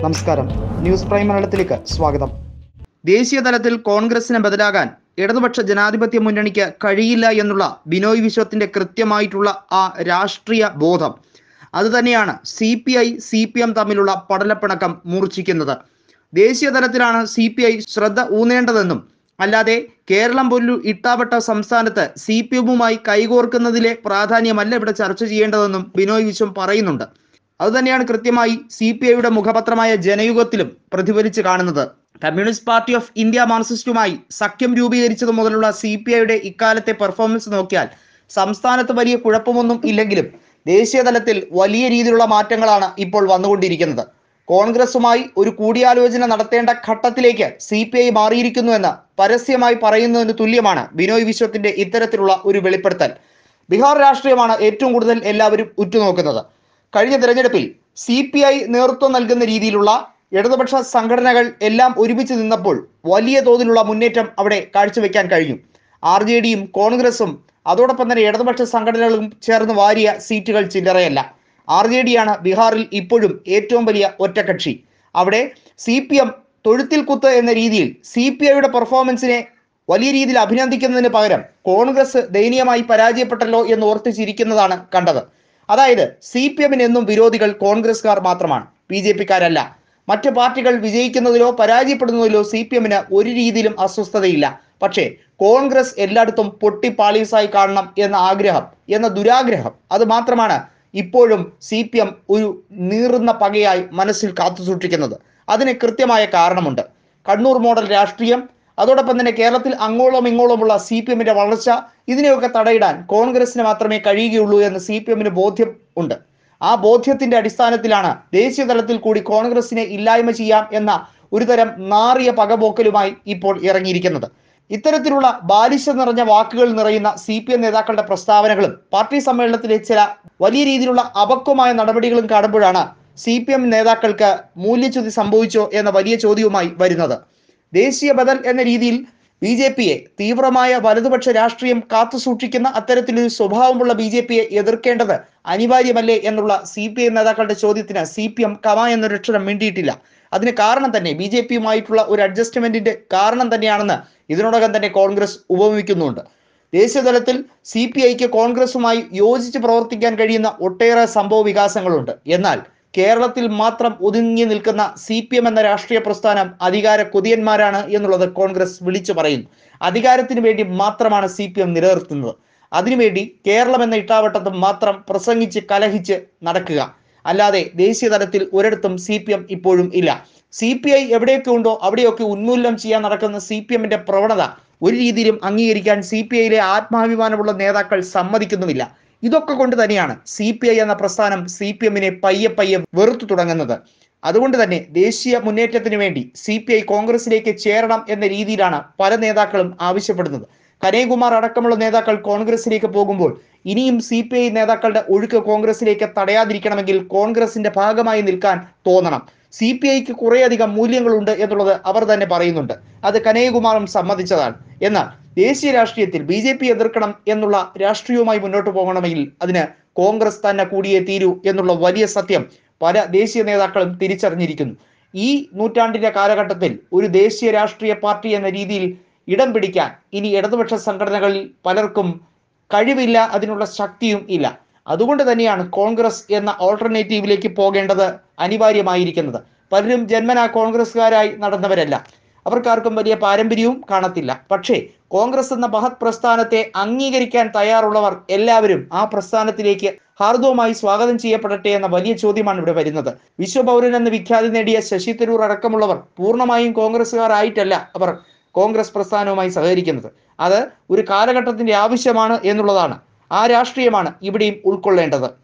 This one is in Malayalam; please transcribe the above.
നമസ്കാരം ന്യൂസ് പ്രൈം മലയാളത്തിലേക്ക് സ്വാഗതം ദേശീയ തലത്തിൽ കോൺഗ്രസിന് ബദലാകാൻ ഇടതുപക്ഷ ജനാധിപത്യ മുന്നണിക്ക് കഴിയില്ല എന്നുള്ള ബിനോയ് വിശ്വത്തിന്റെ കൃത്യമായിട്ടുള്ള ആ രാഷ്ട്രീയ ബോധം അതുതന്നെയാണ് C P I C P M തമ്മിലുള്ള പടലപ്പിണക്കം മൂർച്ഛിക്കുന്നത് ദേശീയ തലത്തിലാണ് സി പി ഐ ശ്രദ്ധ ഊന്നേണ്ടതെന്നും അല്ലാതെ കേരളം പോലൊരു ഇട്ടാവട്ട സംസ്ഥാനത്ത് സി പി എമ്മുമായി കൈകോർക്കുന്നതിലെ പ്രാധാന്യമല്ല ഇവിടെ ചർച്ച ചെയ്യേണ്ടതെന്നും ബിനോയ് വിശ്വം പറയുന്നുണ്ട് അതുതന്നെയാണ് കൃത്യമായി സി പി ഐയുടെ മുഖപത്രമായ ജനയുഗത്തിലും പ്രതിഫലിച്ച് കാണുന്നത് കമ്മ്യൂണിസ്റ്റ് പാർട്ടി ഓഫ് ഇന്ത്യ മാർക്സിസ്റ്റുമായി സഖ്യം രൂപീകരിച്ചത് മുതലുള്ള സി പി ഐയുടെ ഇക്കാലത്തെ പെർഫോമൻസ് നോക്കിയാൽ സംസ്ഥാനത്ത് വലിയ കുഴപ്പമൊന്നും ഇല്ലെങ്കിലും ദേശീയ തലത്തിൽ വലിയ രീതിയിലുള്ള മാറ്റങ്ങളാണ് ഇപ്പോൾ വന്നുകൊണ്ടിരിക്കുന്നത് കോൺഗ്രസുമായി ഒരു കൂടിയാലോചന നടത്തേണ്ട ഘട്ടത്തിലേക്ക് സി പി ഐ മാറിയിരിക്കുന്നുവെന്ന് പരസ്യമായി പറയുന്നതിന് തുല്യമാണ് ബിനോയ് വിശ്വത്തിന്റെ ഇത്തരത്തിലുള്ള ഒരു വെളിപ്പെടുത്തൽ ബീഹാർ രാഷ്ട്രീയമാണ് ഏറ്റവും കൂടുതൽ എല്ലാവരും ഉറ്റുനോക്കുന്നത് കഴിഞ്ഞ തെരഞ്ഞെടുപ്പിൽ സി പി ഐ നേതൃത്വം നൽകുന്ന രീതിയിലുള്ള ഇടതുപക്ഷ സംഘടനകൾ എല്ലാം ഒരുമിച്ച് നിന്നപ്പോൾ വലിയ തോതിലുള്ള മുന്നേറ്റം അവിടെ കാഴ്ചവെക്കാൻ കഴിഞ്ഞു ആർ ജെ ഡിയും കോൺഗ്രസും അതോടൊപ്പം തന്നെ ഇടതുപക്ഷ സംഘടനകളും ചേർന്ന് വാരിയ സീറ്റുകൾ ചില്ലറയല്ല ആർ ജെ ഡിയാണ് ബീഹാറിൽ ഇപ്പോഴും ഏറ്റവും വലിയ ഒറ്റക്കക്ഷി അവിടെ സി പി എം തൊഴുത്തിൽ കുത്ത് എന്ന രീതിയിൽ സി പി ഐയുടെ പെർഫോമൻസിനെ വലിയ രീതിയിൽ അഭിനന്ദിക്കുന്നതിന് പകരം കോൺഗ്രസ് ദയനീയമായി പരാജയപ്പെട്ടല്ലോ എന്ന് ഓർത്ത് ചിരിക്കുന്നതാണ് കണ്ടത് അതായത് സി പി എമ്മിന് എന്നും വിരോധികൾ കോൺഗ്രസ്കാർ മാത്രമാണ് ബി ജെ പിക്കാരല്ല മറ്റ് പാർട്ടികൾ വിജയിക്കുന്നതിലോ പരാജയപ്പെടുന്നതിലോ സി പി എമ്മിന് ഒരു രീതിയിലും അസ്വസ്ഥതയില്ല പക്ഷേ കോൺഗ്രസ് എല്ലായിടത്തും പൊട്ടിപ്പാളീസായി കാണണം എന്ന ആഗ്രഹം എന്ന ദുരാഗ്രഹം അത് മാത്രമാണ് ഇപ്പോഴും സി പി എം ഒരു നീറുന്ന പകയായി മനസ്സിൽ കാത്തു സൂക്ഷിക്കുന്നത് അതിന് കൃത്യമായ കാരണമുണ്ട് കണ്ണൂർ മോഡൽ രാഷ്ട്രീയം അതോടൊപ്പം തന്നെ കേരളത്തിൽ അങ്ങോളം ഇങ്ങോളമുള്ള സി പി എമ്മിന്റെ വളർച്ച ഇതിനെയൊക്കെ തടയിടാൻ കോൺഗ്രസിന് മാത്രമേ കഴിയുകയുള്ളൂ എന്ന് സി പി എമ്മിന് ബോധ്യം ഉണ്ട് ആ ബോധ്യത്തിന്റെ അടിസ്ഥാനത്തിലാണ് ദേശീയ തലത്തിൽ കൂടി കോൺഗ്രസിനെ ഇല്ലായ്മ ചെയ്യാം എന്ന ഒരുതരം നാറിയ പകപോക്കലുമായി ഇപ്പോൾ ഇറങ്ങിയിരിക്കുന്നത് ഇത്തരത്തിലുള്ള ബാലിശ നിറഞ്ഞ വാക്കുകൾ നിറയുന്ന സി പി എം നേതാക്കളുടെ പ്രസ്താവനകളും പാർട്ടി സമ്മേളനത്തിലെ ചില വലിയ രീതിയിലുള്ള അപക്വമായ നടപടികളും കാണുമ്പോഴാണ് സി പി എം നേതാക്കൾക്ക് മൂല്യച്യുതി സംഭവിച്ചോ എന്ന വലിയ ചോദ്യവുമായി വരുന്നത് ദേശീയ ബദൽ എന്ന രീതിയിൽ ബി ജെ പിയെ തീവ്രമായ വലതുപക്ഷ രാഷ്ട്രീയം കാത്തു സൂക്ഷിക്കുന്ന അത്തരത്തിലൊരു സ്വഭാവമുള്ള ബി ജെ പിയെ എതിർക്കേണ്ടത് അനിവാര്യമല്ലേ എന്നുള്ള സി പി ഐ നേതാക്കളുടെ ചോദ്യത്തിന് സി പി എം കമ എന്നൊരു അക്ഷരം മിണ്ടിയിട്ടില്ല അതിന് കാരണം തന്നെ ബി ജെ പിയുമായിട്ടുള്ള ഒരു അഡ്ജസ്റ്റ്മെന്റിന്റെ കാരണം തന്നെയാണെന്ന് ഇതിനോടകം തന്നെ കോൺഗ്രസ് ഉപമിക്കുന്നുണ്ട് ദേശീയ തലത്തിൽ സി പി ഐക്ക് കോൺഗ്രസുമായി യോജിച്ച് പ്രവർത്തിക്കാൻ കഴിയുന്ന ഒട്ടേറെ സംഭവ വികാസങ്ങളുണ്ട് എന്നാൽ കേരളത്തിൽ മാത്രം ഒതുങ്ങി നിൽക്കുന്ന സി പി എം എന്ന രാഷ്ട്രീയ പ്രസ്ഥാനം അധികാര കൊതിയന്മാരാണ് എന്നുള്ളത് കോൺഗ്രസ് വിളിച്ചു പറയുന്നു അധികാരത്തിന് വേണ്ടി മാത്രമാണ് സി പി എം നിലനിർത്തുന്നത് അതിനുവേണ്ടി കേരളം എന്ന ഇട്ടാവട്ടത്തും മാത്രം പ്രസംഗിച്ച് കലഹിച്ച് നടക്കുക അല്ലാതെ ദേശീയ തലത്തിൽ ഒരിടത്തും സി പി എം ഇപ്പോഴും ഇല്ല സി പി ഐ എവിടെയൊക്കെ ഉണ്ടോ അവിടെയൊക്കെ ഉന്മൂലനം ചെയ്യാൻ നടക്കുന്ന സി പി എമ്മിന്റെ പ്രവണത ഒരു രീതിയിലും അംഗീകരിക്കാൻ സി പി ഐയിലെ ആത്മാഭിമാനമുള്ള നേതാക്കൾ സമ്മതിക്കുന്നുമില്ല ഇതൊക്കെ കൊണ്ട് തന്നെയാണ് സി പി ഐ എന്ന പ്രസ്ഥാനം സി പി എമ്മിനെ പയ്യെ പയ്യെ വെറുത്തു തുടങ്ങുന്നത് അതുകൊണ്ട് തന്നെ ദേശീയ മുന്നേറ്റത്തിന് വേണ്ടി സി പി ഐ കോൺഗ്രസിലേക്ക് ചേരണം എന്ന രീതിയിലാണ് പല നേതാക്കളും ആവശ്യപ്പെടുന്നത് കനയ്കുമാർ അടക്കമുള്ള നേതാക്കൾ കോൺഗ്രസിലേക്ക് പോകുമ്പോൾ ഇനിയും സി പി ഐ നേതാക്കളുടെ ഒഴുക്ക് കോൺഗ്രസിലേക്ക് തടയാതിരിക്കണമെങ്കിൽ കോൺഗ്രസിന്റെ ഭാഗമായി നിൽക്കാൻ തോന്നണം സി പി ഐക്ക് കുറേയധികം മൂല്യങ്ങളുണ്ട് എന്നുള്ളത് അവർ തന്നെ പറയുന്നുണ്ട് അത് കനയ്യകുമാറും സമ്മതിച്ചതാണ് എന്നാൽ ദേശീയ രാഷ്ട്രീയത്തിൽ ബി ജെ പി എതിർക്കണം എന്നുള്ള രാഷ്ട്രീയവുമായി മുന്നോട്ട് പോകണമെങ്കിൽ അതിന് കോൺഗ്രസ് തന്നെ കൂടിയേ തീരൂ എന്നുള്ള വലിയ സത്യം പല ദേശീയ നേതാക്കളും തിരിച്ചറിഞ്ഞിരിക്കുന്നു ഈ നൂറ്റാണ്ടിന്റെ കാലഘട്ടത്തിൽ ഒരു ദേശീയ രാഷ്ട്രീയ പാർട്ടി എന്ന രീതിയിൽ ഇടം പിടിക്കാൻ ഇനി ഇടതുപക്ഷ സംഘടനകളിൽ പലർക്കും കഴിവില്ല അതിനുള്ള ശക്തിയും ഇല്ല അതുകൊണ്ട് തന്നെയാണ് കോൺഗ്രസ് എന്ന ഓൾട്ടർനേറ്റീവിലേക്ക് പോകേണ്ടത് അനിവാര്യമായിരിക്കുന്നത് പലരും ജന്മനാ കോൺഗ്രസ്സുകാരായി നടന്നവരല്ല അവർക്കാർക്കും വലിയ പാരമ്പര്യവും കാണത്തില്ല പക്ഷേ കോൺഗ്രസ് എന്ന മഹത് പ്രസ്ഥാനത്തെ അംഗീകരിക്കാൻ തയ്യാറുള്ളവർ എല്ലാവരും ആ പ്രസ്ഥാനത്തിലേക്ക് ഹാർദവുമായി സ്വാഗതം ചെയ്യപ്പെടട്ടെ എന്ന വലിയ ചോദ്യമാണ് ഇവിടെ വരുന്നത് വിശ്വപൗരൻ എന്ന വിഖ്യാതി നേടിയ ശശി തരൂർ അടക്കമുള്ളവർ പൂർണ്ണമായും കോൺഗ്രസ്സുകാർ ആയിട്ടല്ല അവർ കോൺഗ്രസ് പ്രസ്ഥാനവുമായി സഹകരിക്കുന്നത് അത് ഒരു കാലഘട്ടത്തിന്റെ ആവശ്യമാണ് എന്നുള്ളതാണ് ആ രാഷ്ട്രീയമാണ് ഇവിടെയും ഉൾക്കൊള്ളേണ്ടത്